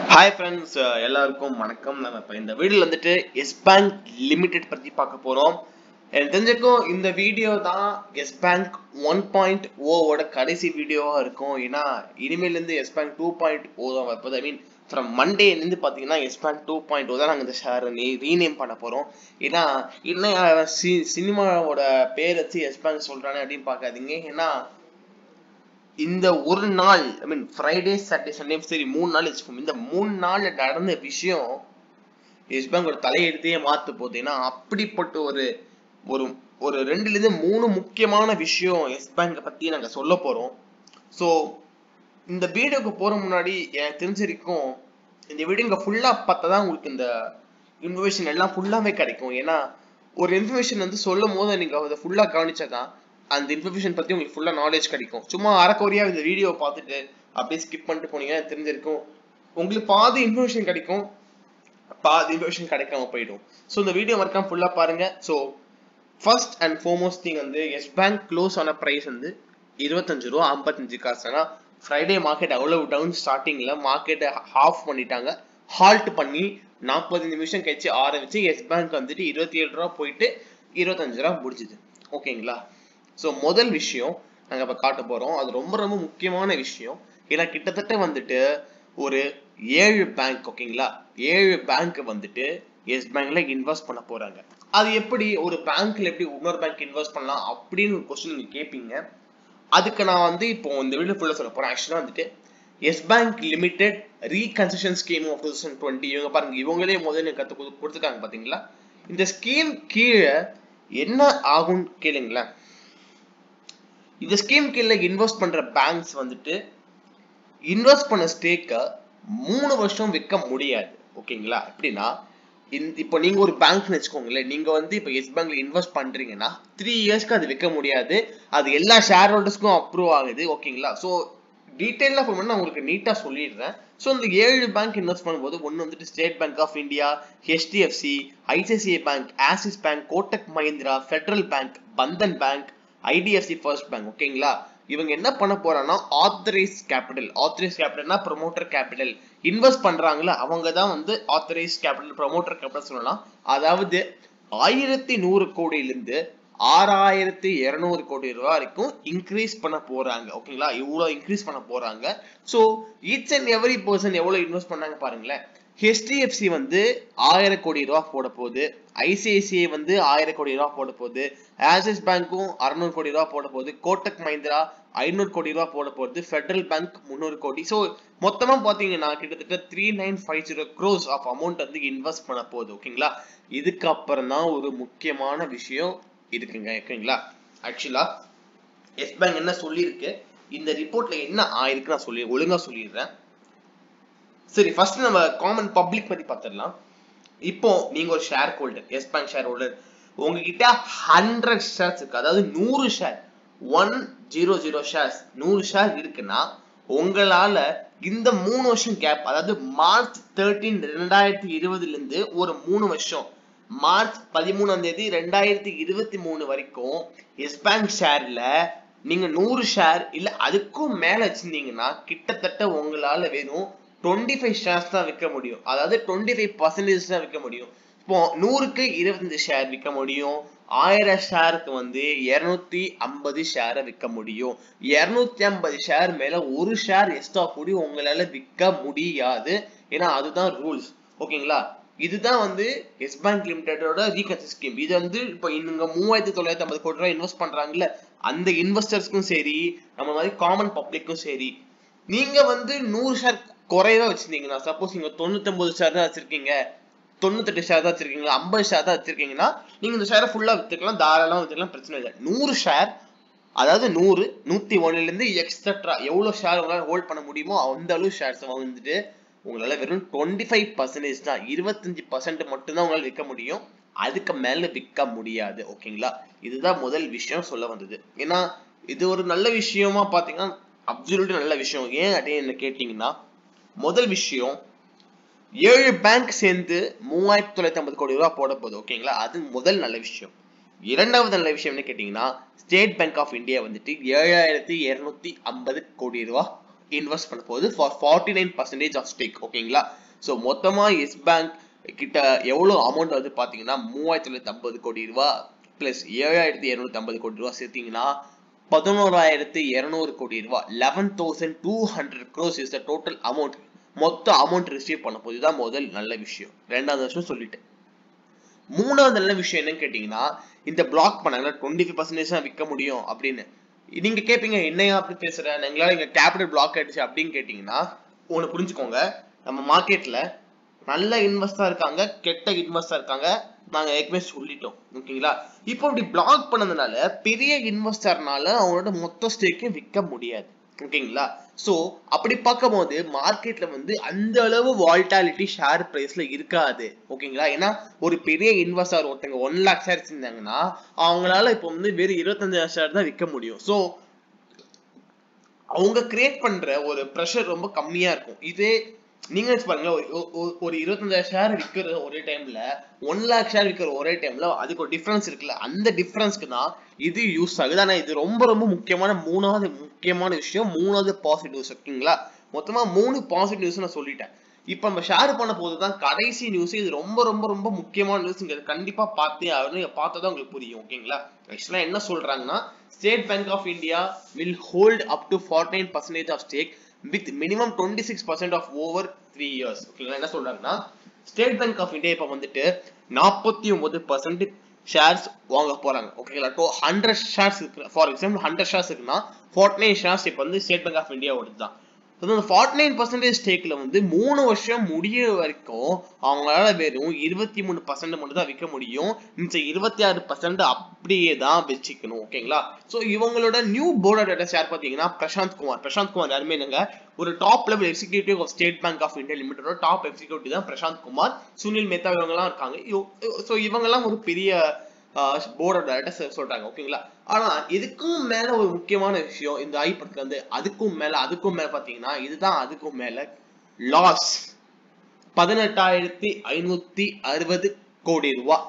hi friends எல்லாருக்கும் வணக்கம் நம்ம இப்போ இந்த வீடியோவில் வந்துட்டு எஸ் பேங்க் லிமிடெட் பற்றி பார்க்க போகிறோம் எனக்கு தெரிஞ்சுக்கும் இந்த வீடியோ தான் எஸ் பேங்க் ஒன் பாயிண்ட் ஓவோட கடைசி வீடியோவாக இருக்கும் ஏன்னா இனிமேலேருந்து Yes Bank two point O தான் வரப்போது ஐ மீன் ஃப்ரம் மண்டேலேருந்து பார்த்தீங்கன்னா Yes Bank two point O தான் நாங்கள் இந்த ஷேர் ரீநேம் பண்ண போகிறோம் ஏன்னா என்ன சி சினிமாவோட பேர் வச்சு எஸ் பேங்க் சொல்கிறானே அப்படின்னு பார்க்காதீங்க ஏன்னா இந்த ஒரு நாள் I mean Friday Saturday Sunday சரி மூணு நாள் வச்சுக்கோங்க இந்த மூணு நாள் நடந்த விஷயம் எஸ் பேங்கோட தலையெழுத்தையே மாத்து போகுது ஏன்னா அப்படிப்பட்ட ஒரு ஒரு ஒரு ரெண்டுல இருந்து மூணு முக்கியமான விஷயம் எஸ் பேங்கை பத்தி நாங்க சொல்ல போறோம் ஸோ இந்த வீடியோக்கு போற முன்னாடி எனக்கு தெரிஞ்ச வரைக்கும் இந்த வீடியோ இங்க ஃபுல்லா பார்த்தா தான் உங்களுக்கு இந்த இன்ஃபர்மேஷன் எல்லாம் ஃபுல்லாவே கிடைக்கும் ஏன்னா ஒரு இன்ஃபர்மேஷன் வந்து சொல்லும் போது நீங்க அதை ஃபுல்லா கவனிச்சாதான் அந்த இன்ஃபர்மேஷன் பத்தி உங்களுக்கு ஃபுல்லா நாலேஜ் கிடைக்கும் சும்மா அரைக்குறையா இந்த வீடியோ பார்த்துட்டு அப்படியே ஸ்கிப் பண்ணிட்டு போனீங்கன்னா தெரிஞ்சிருக்கும் உங்களுக்கு பாதி இன்ஃபர்மேஷன் கிடைக்கும் பாதி இன்ஃபர்மேஷன் கிடைக்காம போயிடும் ஸோ இந்த வீடியோ மறக்காம ஃபுல்லா பாருங்க so first and foremost thing வந்து எஸ் பேங்க் க்ளோஸ் ஆன ப்ரைஸ் வந்து இருபத்தஞ்சு ரூபா ஐம்பத்தஞ்சு காசு ஏன்னா ஃப்ரைடே மார்க்கெட் அவ்வளவு டவுன் ஸ்டார்டிங்ல மார்க்கெட்டை ஹாஃப் பண்ணிட்டாங்க ஹால்ட் பண்ணி நாற்பது நிமிஷம் கழிச்சு ஆரம்பிச்சு எஸ் பேங்க் வந்துட்டு இருபத்தி ஏழு ரூபா போயிட்டு இருபத்தஞ்சு ரூபா முடிஞ்சுது ஓகேங்களா ஸோ முதல் விஷயம் நாங்கள் இப்போ காட்ட போகிறோம் அது ரொம்ப ரொம்ப முக்கியமான விஷயம் ஏன்னா கிட்டத்தட்ட வந்துட்டு ஒரு ஏழு பேங்க் ஓகேங்களா ஏழு பேங்க் வந்துட்டு எஸ் பேங்க்ல இன்வெஸ்ட் பண்ண போறாங்க அது எப்படி ஒரு பேங்க்ல எப்படி இன்னொரு பேங்க் இன்வெஸ்ட் பண்ணலாம் அப்படின்னு ஒரு கொஸ்டின் நீங்க கேட்பீங்க அதுக்கு நான் வந்து இப்போ இந்த வீடியோ ஃபுல்லாக சொல்ல போறேன் ஆக்சுவலாக வந்துட்டு Yes Bank limited reconstruction scheme of two thousand twenty இவங்க பாருங்க இவங்களே முதல்ல கற்று கொடுத்துருக்காங்க பாத்தீங்களா இந்த ஸ்கீம் கீழே என்ன ஆகும்னு கேளுங்களேன் இந்த ஸ்கீம் கீழே இன்வெஸ்ட் பண்ற பேங்க்ஸ் வந்துட்டு இன்வெஸ்ட் பண்ண ஸ்டேக்கை மூணு வருஷம் விற்க முடியாது ஓகேங்களா எப்படின்னா இப்போ நீங்க ஒரு பேங்க்னு வச்சுக்கோங்களேன் நீங்க வந்து இப்போ எஸ் பேங்க்ல இன்வெஸ்ட் பண்றீங்கன்னா த்ரீ இயர்ஸ்க்கு அது விற்க முடியாது அது எல்லா ஷேர் ஹோல்டர்ஸ்க்கும் அப்ரூவ் ஆகுது ஓகேங்களா ஸோ டீட்டெயிலாக இப்போ நான் உங்களுக்கு நீட்டாக சொல்லிடுறேன் ஸோ இந்த ஏழு பேங்க் இன்வெஸ்ட் பண்ணும்போது ஒன்று வந்துட்டு State Bank of India HDFC ICICI Bank Axis Bank Kotak Mahindra Federal Bank Bandhan Bank IDFC first Bank ஓகேங்களா இவங்க என்ன பண்ண போறாங்கன்னா ஆத்தரைஸ் கேபிட்டல் ஆத்தரைஸ் கேபிட்டல்னா ப்ரொமோட்டர் கேபிட்டல் இன்வெஸ்ட் பண்றாங்களா அவங்க தான் வந்து ஆத்தரைஸ் கேபிட்டல் ப்ரொமோட்டர் கேபிட்டல் சொல்லலாம் அதாவது ஆயிரத்தி நூறு கோடியிலிருந்து ஆறாயிரத்தி இருநூறு கோடி ரூபாய் வரைக்கும் இன்க்ரீஸ் பண்ண போறாங்க ஓகேங்களா இவ்வளவு இன்க்ரீஸ் பண்ண போறாங்க so each and every person எவ்வளவு இன்வெஸ்ட் பண்ணாங்க பாருங்களேன் ஹெச்டிஎஃப்சி வந்து ஆயிரம் கோடி ரூபா போட போகுது ஐசிஐசிஐ வந்து ஆயிரம் கோடி ரூபா போட போகுது ஆக்சிஸ் பேங்க்கும் அறுநூறு கோடி ரூபா போட போகுது கோட்டக் மஹிந்திரா ஐநூறு கோடி ரூபா போட போகுது ஃபெடரல் பேங்க் முந்நூறு கோடி ஸோ மொத்தமா பாத்தீங்கன்னா கிட்டத்தட்ட three nine five zero crores of amount வந்து இன்வெஸ்ட் பண்ண போகுது ஓகேங்களா இதுக்கப்புறம் தான் ஒரு முக்கியமான விஷயம் இருக்குங்க ஓகேங்களா ஆக்சுவலா எஸ் பேங்க் என்ன சொல்லியிருக்கு இந்த ரிப்போர்ட்ல என்ன ஆயிருக்கு நான் சொல்லி ஒழுங்கா சொல்லிடுறேன் சரி ஃபர்ஸ்ட் நம்ம காமன் பப்ளிக் பத்தி பார்த்துடலாம் இப்போ நீங்க ஒரு share holder Yes Bank share holder உங்ககிட்ட ஹண்ட்ரட் ஷேர்ஸ் இருக்கு அதாவது நூறு share one zero zero shares நூறு ஷேர் இருக்குன்னா உங்களால இந்த மூணு வருஷம் கேப் அதாவது மார்ச் தேர்ட்டீன் ரெண்டாயிரத்தி இருபதுல இருந்து ஒரு மூணு வருஷம் மார்ச் பதிமூணாம் தேதி ரெண்டாயிரத்தி இருபத்தி மூணு வரைக்கும் எஸ் பேங்க் ஷேர்ல நீங்க நூறு ஷேர் இல்ல அதுக்கும் மேல வச்சிருந்தீங்கன்னா கிட்டத்தட்ட உங்களால வெறும் டுவெண்ட்டி ஃபைவ் ஷேர்ஸ் தான் விற்க முடியும் அதாவது டுவெண்ட்டி ஃபைவ் பர்சன்டேஜ் தான் விற்க முடியும் இப்போ நூறுக்கு இருபத்தஞ்சு ஷேர் விற்க முடியும் ஆயிரம் ஷேருக்கு வந்து இருநூத்தி ஐம்பது ஷேரை விற்க முடியும் இருநூத்தி ஐம்பது ஷேர் மேல ஒரு ஷேர் எக்ஸ்ட்ரா கூடி உங்களால விற்க முடியாது ஏன்னா அதுதான் ரூல்ஸ் ஓகேங்களா இதுதான் வந்து எஸ் பேங்க் லிமிடெடோட ரீகன்சி ஸ்கீம் இது வந்து இப்போ இவங்க மூவாயிரத்தி தொள்ளாயிரத்தி ஐம்பது கோடி ரூபாய் இன்வெஸ்ட் பண்றாங்கல்ல அந்த இன்வெஸ்டர்ஸ்க்கும் சரி நம்ம மாதிரி காமன் பப்ளிக்கும் சரி நீங்க வந்து நூறு ஷேர் குறைவா வச்சிருந்தீங்கன்னா சப்போஸ் நீங்க தொண்ணூத்தி ஒன்பது ஷேர் தான் வச்சிருக்கீங்க தொண்ணூத்தெட்டு ஷேர் தான் வச்சிருக்கீங்க ஐம்பது ஷேர் தான் வச்சிருக்கீங்கன்னா நீங்க இந்த ஷேரை ஃபுல்லா வித்துக்கலாம் தாராளமா வித்துக்கலாம் பிரச்சனை இல்லை நூறு ஷேர் அதாவது நூறு நூத்தி ஒண்ணுல இருந்து எக்ஸட்ரா எவ்வளவு ஷேர் உங்களால ஹோல்ட் பண்ண முடியுமோ அந்த அளவு ஷேர்ஸ் வந்துட்டு உங்களால வெறும் டுவெண்ட்டி ஃபைவ் பர்சன்டேஜ் தான் இருபத்தஞ்சு பர்சன்ட் மட்டும்தான் உங்களால விற்க முடியும் அதுக்கு மேல விற்க முடியாது ஓகேங்களா இதுதான் முதல் விஷயம் சொல்ல வந்தது ஏன்னா இது ஒரு நல்ல விஷயமா பாத்தீங்கன்னா அப்சல்யூட்லி நல்ல விஷயம் ஏன் அப்படின்னு கேட்டீங்கன்னா முதல் விஷயம் ஏழு பேங்க் சேர்ந்து மூவாயிரத்தி தொள்ளாயிரத்தி ஐம்பது கோடி ரூபாய் போட போகுது ஓகேங்களா அது முதல் நல்ல விஷயம் இரண்டாவது நல்ல விஷயம் என்ன கேட்டீங்கன்னா ஸ்டேட் பேங்க் ஆஃப் இந்தியா வந்துட்டு ஏழாயிரத்தி இருநூத்தி ஐம்பது கோடி ரூபாய் இன்வெஸ்ட் பண்ண போகுது for forty nine percentage of stake ஓகேங்களா ஸோ மொத்தமா எஸ் பேங்க் கிட்ட எவ்வளவு அமௌண்ட் வந்து பாத்தீங்கன்னா மூவாயிரத்தி தொள்ளாயிரத்தி ஐம்பது கோடி ரூபா பிளஸ் ஏழாயிரத்தி இருநூத்தி ஐம்பது கோடி ரூபா சேர்த்தீங்கன்னா பதினோராயிரத்தி இருநூறு கோடி ரூபா eleven thousand two hundred crores is the total amount மொத்த அமௌண்ட் ரிசீவ் பண்ண போது இதுதான் முதல் நல்ல விஷயம் ரெண்டாவது விஷயம் சொல்லிட்டேன் மூணாவது நல்ல விஷயம் என்னன்னு கேட்டீங்கன்னா இந்த பிளாக் பண்ணாங்க டுவெண்ட்டி ஃபைவ் பர்சன்டேஜ் தான் விற்க முடியும் அப்படின்னு நீங்க கேட்பீங்க என்னையா அப்படி பேசுற எங்களால இங்க கேபிட்டல் பிளாக் ஆயிடுச்சு அப்படின்னு கேட்டீங்கன்னா ஒன்னு புரிஞ்சுக்கோங்க நம்ம மார்க்கெட்ல நல்ல இன்வெஸ்டா இருக்காங்க கெட்ட இன்வெஸ்டா இருக்காங்க நாங்க ஏற்கனவே சொல்லிட்டோம் ஓகேங்களா இப்போ இப்படி பிளாக் பண்ணதுனால பெரிய இன்வெஸ்டர்னால அவங்களோட மொத்த ஸ்டேக்கையும் விற்க முடியாது ஓகேங்களா சோ அப்படி பார்க்கும்போது மார்க்கெட்ல வந்து அந்த அளவு வால்டாலிட்டி ஷேர் பிரைஸ்ல இருக்காது ஓகேங்களா ஏன்னா ஒரு பெரிய இன்வெஸ்டர் ஒருத்தங்க ஒன் லேக் ஷேர் இருந்தாங்கன்னா அவங்களால இப்போ வந்து வெறும் இருபத்தஞ்சாயிரம் ஷேர் தான் விற்க முடியும் சோ அவங்க கிரியேட் பண்ற ஒரு ப்ரெஷர் ரொம்ப கம்மியா இருக்கும் இதே நீங்க வச்சு பாருங்க ஒரு- ஒரு- ஒரு இருபத்தஞ்சாயிரம் ஷேர் விற்கிற ஒரே டைம்ல ஒன் லேக் ஷேர் விற்கிற ஒரே டைம்ல அதுக்கு ஒரு டிஃபரன்ஸ் இருக்குல்ல அந்த டிஃபரன்ஸ்க்கு தான் இது யூஸ் ஆகுது ஆனா இது ரொம்ப ரொம்ப முக்கியமான மூணாவது முக்கியமான விஷயம் மூணாவது பாசிட்டிவ்ஸ் ஓகேங்களா மொத்தமா மூணு பாசிட்டிவ்ஸ் நான் சொல்லிட்டேன் இப்ப நம்ம ஷேர் பண்ண போது தான் கடைசி நியூஸ் இது ரொம்ப ரொம்ப ரொம்ப முக்கியமான நியூஸ் இங்க கண்டிப்பா பார்த்தே ஆகணும் நீங்க பார்த்தா தான் உங்களுக்கு புரியும் ஓகேங்களா ஆக்சுவலா என்ன சொல்றாங்கன்னா State Bank of India will hold up to forty nine percentage of stake with minimum twenty six percent of over three years ஓகேங்களா என்ன சொல்றாங்கன்னா ஸ்டேட் பேங்க் ஆஃப் இந்தியா இப்ப வந்துட்டு நாற்பத்தி ஒன்பது பர்சன்ட் ஷேர்ஸ் வாங்க போறாங்க ஓகேங்களா டோ ஹண்ட்ரட் ஷேர்ஸ் இருக்கு ஃபார் எக்ஸாம்பிள் ஹண்ட்ரட் ஷேர்ஸ் இருக்குன்னா ஃபார்ட்டி நைன் ஷேர்ஸ் இப்போ வந்து ஸ்டேட் பேங்க் ஆஃப் இந்தியாவோட தான் அந்த ஃபார்ட்டி நைன் பர்சன்டேஜ் ஸ்டேக்ல வந்து மூணு வருஷம் முடிய வரைக்கும் அவங்களால வெறும் இருபத்தி மூணு பர்சன்ட் மட்டும் தான் விற்க முடியும் மிச்சம் இருபத்தி ஆறு பர்சன்ட் அப்படியே தான் வச்சுக்கணும் ஓகேங்களா ஸோ இவங்களோட new board of data share பார்த்தீங்கன்னா பிரசாந்த் குமார் பிரசாந்த் குமார் யாருமே இல்லைங்க ஒரு top level executive of State Bank of India லிமிடெடோட டாப் எக்ஸிக்யூட்டிவ் தான் பிரசாந்த் குமார் சுனில் மேத்தா இவங்கெல்லாம் இருக்காங்க ஸோ இவங்கெல்லாம் ஒரு பெரிய போர்ட் ஆஃப் டைரக்டர்ஸ் சொல்றாங்க ஓகேங்களா ஆனா இதுக்கும் மேல ஒரு முக்கியமான விஷயம் இந்த ஐபட்ல வந்து அதுக்கும் மேல அதுக்கும் மேல பாத்தீங்கன்னா இதுதான் அதுக்கும் மேல லாஸ் பதினெட்டாயிரத்தி ஐநூத்தி அறுபது கோடி ரூபாய்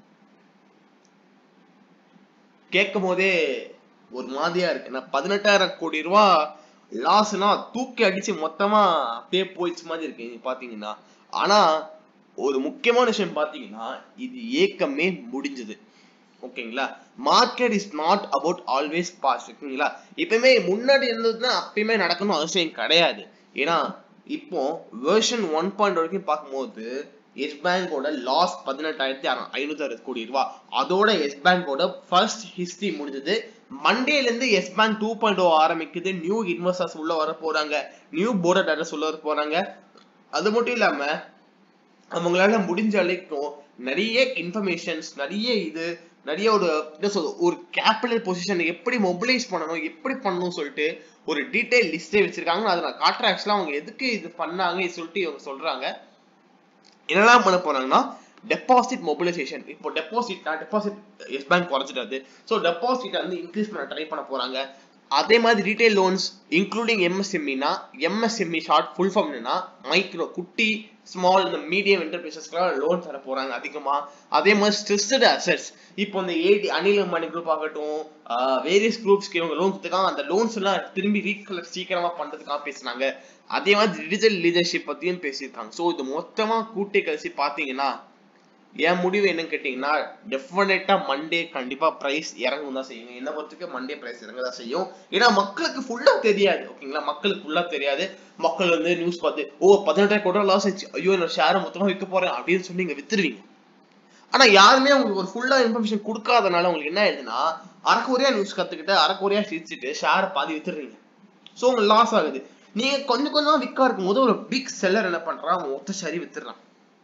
கேட்கும் போதே ஒரு மாதிரியா இருக்கு நான் பதினெட்டாயிரம் கோடி ரூபா லாஸ்னா தூக்கி அடிச்சு மொத்தமா அப்படியே போயிடுச்சு மாதிரி இருக்கு நீங்க பாத்தீங்கன்னா ஆனா ஒரு முக்கியமான விஷயம் பாத்தீங்கன்னா இது ஏக்கமே முடிஞ்சது ஓகேங்களா market is not about always past ஓகேங்களா எப்பயுமே முன்னாடி இருந்ததுன்னா அப்பயுமே நடக்கணும் அவசியம் கிடையாது ஏன்னா இப்போ வெர்ஷன் ஒன் பாயிண்ட் வரைக்கும் பார்க்கும்போது எஸ் பேங்கோட லாஸ் பதினெட்டாயிரத்தி ஐநூத்தி அறுபது கோடி ரூபாய் அதோட எஸ் பேங்கோட ஃபர்ஸ்ட் ஹிஸ்டரி முடிஞ்சது மண்டேல இருந்து Yes Bank two point O ஆரம்பிக்குது நியூ இன்வெஸ்டர்ஸ் உள்ள வர போறாங்க நியூ போர்ட் ஆஃப் டைரக்டர்ஸ் உள்ள வர போறாங்க அது மட்டும் இல்லாம அவங்களால முடிஞ்ச வரைக்கும் நிறைய இன்ஃபர்மேஷன்ஸ் நிறைய இது நிறைய ஒரு என்ன சொல்றது ஒரு கேபிட்டல் பொசிஷன் எப்படி மொபிலைஸ் பண்ணணும் எப்படி பண்ணணும் சொல்லிட்டு ஒரு டீடைல் லிஸ்டே வச்சிருக்காங்க அதை நான் காட்டுறேன் ஆக்சுவலா அவங்க எதுக்கு இது பண்ணாங்க சொல்லிட்டு இவங்க சொல்றாங்க என்னெல்லாம் பண்ண போறாங்கன்னா டெபாசிட் மொபிலைசேஷன் இப்போ டெபாசிட் டெபாசிட் எஸ் பேங்க் குறைச்சிட்டாது ஸோ டெபாசிட் வந்து இன்க்ரீஸ் பண்ண ட்ரை பண்ண போறாங்க அதே மாதிரி ரீட்டைல் லோன்ஸ் இன்க்ளூடிங் எம்எஸ்எம்இனா எம்எஸ்எம்இ ஷார்ட் ஃபுல் ஃபார்ம் என்னன்னா மைக்ரோ குட்டி ஸ்மால் இந்த மீடியம் என்டர்பிரைசஸ்க்குலாம் லோன் தர போறாங்க அதிகமா அதே மாதிரி ஸ்ட்ரெஸ்டு அசட்ஸ் இப்போ இந்த ஏடி அனில் அம்பானி குரூப் ஆகட்டும் வேரியஸ் குரூப்ஸ்க்கு இவங்க லோன் கொடுத்துருக்காங்க அந்த லோன்ஸ் எல்லாம் திரும்பி ரீகலெக்ட் சீக்கிரமா பண்றதுக்காக பேசுனாங்க அதே மாதிரி டிஜிட்டல் லீடர்ஷிப் பத்தியும் பேசியிருக்காங்க ஸோ இது மொத்தமா கூட்டி கழிச்சு பாத்தீங்கன்னா என் முடிவு என்னன்னு கேட்டீங்கன்னா டெஃபினட்டா மண்டே கண்டிப்பா பிரைஸ் இறங்கும் தான் செய்யுங்க என்ன பொறுத்துக்கு மண்டே பிரைஸ் இறங்க தான் செய்யும் ஏன்னா மக்களுக்கு ஃபுல்லா தெரியாது ஓகேங்களா மக்களுக்கு ஃபுல்லா தெரியாது மக்கள் வந்து நியூஸ் பார்த்து ஓ பதினெட்டாயிரம் கோடி லாஸ் ஆச்சு ஐயோ என்னோட ஷேரை மொத்தமா விற்க போறேன் அப்படின்னு சொல்லி நீங்க வித்துருவீங்க ஆனா யாருமே உங்களுக்கு ஒரு ஃபுல்லா இன்ஃபர்மேஷன் கொடுக்காதனால உங்களுக்கு என்ன ஆயிடுதுன்னா அரைக்குறையா நியூஸ் கத்துக்கிட்டு அரைக்குறையா சிரிச்சுட்டு ஷேரை பாதி வித்துடுறீங்க ஸோ உங்களுக்கு லாஸ் ஆகுது நீங்க கொஞ்சம் கொஞ்சமா விற்கா இருக்கும் போது ஒரு பிக் செல்லர் என்ன பண்றான் அவன் மொத்த ஷேரி வித்துறான்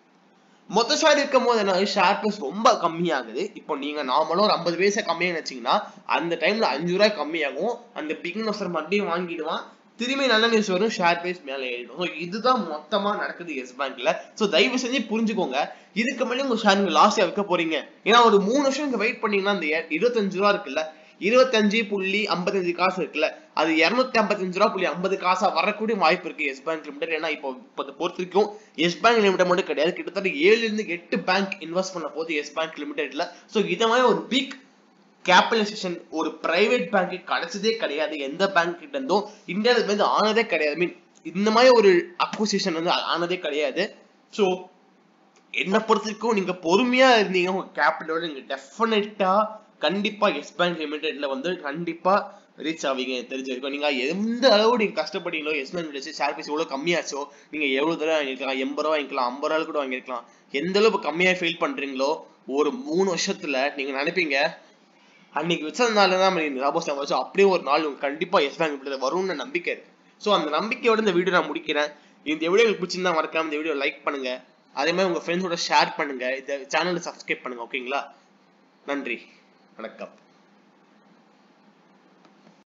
மொத்த ஷேர் இருக்கும் போது என்ன ஷேர் பிரைஸ் ரொம்ப கம்மியாகுது இப்போ நீங்க நார்மலா ஒரு ஐம்பது பைசா கம்மியாக வச்சீங்கன்னா அந்த டைம்ல அஞ்சு ரூபாய் கம்மியாகும் அந்த பிக் இன்வெஸ்டர் மறுபடியும் வாங்கிடுவான் திரும்பி நல்ல நியூஸ் வரும் ஷேர் பிரைஸ் மேல ஏறிடும் ஸோ இதுதான் மொத்தமா நடக்குது எஸ் பேங்க்ல ஸோ தயவு செஞ்சு புரிஞ்சுக்கோங்க இதுக்கு மேலே உங்க ஷேர் நீங்க லாஸ்டா விற்க போறீங்க ஏன்னா ஒரு மூணு வருஷம் நீங்க வெயிட் பண்ணீங்கன்னா அந்த இருபத்தஞ்சு ரூபா இருக்குல்ல இருபத்தஞ்சு புள்ளி ஐம்பத்தஞ்சு காசு இருக்குல்ல அது இருநூத்தி ஐம்பத்தஞ்சு ரூபா புள்ளி ஐம்பது காசா வரக்கூடிய வாய்ப்பு இருக்கு எஸ் பேங்க் லிமிடெட் ஏன்னா இப்போ இப்போ பொறுத்த வரைக்கும் எஸ் பேங்க் லிமிடெட் மட்டும் கிடையாது கிட்டத்தட்ட ஏழுல இருந்து எட்டு பேங்க் இன்வெஸ்ட் பண்ண போது எஸ் பேங்க் லிமிடெட்ல ஸோ இதை மாதிரி ஒரு பிக் கேபிட்டலைசேஷன் ஒரு பிரைவேட் பேங்க் கிடைச்சதே கிடையாது எந்த பேங்க் கிட்ட இருந்தும் இந்தியாவில் வந்து ஆனதே கிடையாது மீன் இந்த மாதிரி ஒரு அக்விசிஷன் வந்து ஆனதே கிடையாது ஸோ என்னை பொறுத்தவரைக்கும் நீங்க பொறுமையா இருந்தீங்க உங்க கேபிட்டலோட நீங்க டெஃபினட்டா கண்டிப்பா எஸ் பேங்க் லிமிடெட்ல வந்து கண்டிப்பா ரீச் ஆவீங்க எனக்கு தெரிஞ்ச வரைக்கும் நீங்க எந்த அளவு நீங்க கஷ்டப்பட்டீங்களோ Yes Bank limited share price எவ்வளவு கம்மியாச்சோ நீங்க எவ்வளவு தடவை வாங்கிருக்கலாம் எண்பது ரூபா வாங்கிக்கலாம் ஐம்பது ரூபா கூட வாங்கிருக்கலாம் எந்த அளவுக்கு கம்மியா ஃபீல் பண்றீங்களோ ஒரு மூணு வருஷத்துல நீங்க நினைப்பீங்க அன்னைக்கு வச்சதுனால தான் லாபம் வச்சோம் அப்படியே ஒரு நாள் உங்களுக்கு கண்டிப்பா எஸ் பேங்க் லிமிடெட் வரும்னு நம்பிக்கை இருக்கு ஸோ அந்த நம்பிக்கையோட இந்த வீடியோ நான் முடிக்கிறேன் இந்த வீடியோ உங்களுக்கு பிடிச்சிருந்தா மறக்காம இந்த வீடியோ லைக் பண்ணுங்க அதே மாதிரி உங்க ஃப்ரெண்ட்ஸோட ஷேர் பண்ணுங்க இந்த சேனலை சப்ஸ்கிரைப் பண்ணுங்க ஓகேங்களா நன்றி வணக்கம்